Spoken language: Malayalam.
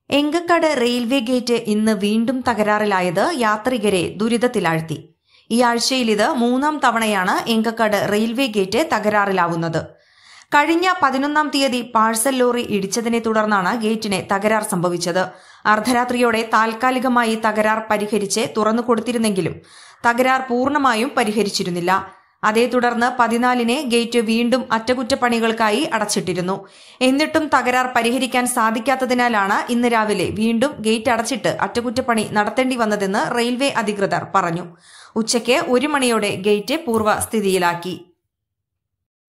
എങ്കക്കാട് റെയിൽവേ ഗേറ്റ് ഇന്ന് വീണ്ടും തകരാറിലായത് യാത്രികരെ ദുരിതത്തിലാഴ്ത്തി ഈ ആഴ്ചയിൽ ഇത് മൂന്നാം തവണയാണ് എങ്കക്കാട് റെയിൽവേ ഗേറ്റ് തകരാറിലാവുന്നത് കഴിഞ്ഞ പതിനൊന്നാം തീയതി പാഴ്സൽ ലോറി ഇടിച്ചതിനെ തുടർന്നാണ് ഗേറ്റിന് തകരാർ സംഭവിച്ചത് അർദ്ധരാത്രിയോടെ താൽക്കാലികമായി തകരാർ പരിഹരിച്ച് തുറന്നു കൊടുത്തിരുന്നെങ്കിലും തകരാർ പൂർണ്ണമായും പരിഹരിച്ചിരുന്നില്ല അതേ തുടർന്ന് പതിനാലിന് ഗേറ്റ് വീണ്ടും അറ്റകുറ്റപ്പണികൾക്കായി അടച്ചിട്ടിരുന്നു എന്നിട്ടും തകരാർ പരിഹരിക്കാൻ സാധിക്കാത്തതിനാലാണ് ഇന്ന് രാവിലെ വീണ്ടും ഗേറ്റ് അടച്ചിട്ട് അറ്റകുറ്റപ്പണി നടത്തേണ്ടി വന്നതെന്ന് റെയിൽവേ അധികൃതർ പറഞ്ഞു ഉച്ചയ്ക്ക് ഒരു മണിയോടെ ഗേറ്റ് പൂർവ്വസ്ഥിതിയിലാക്കി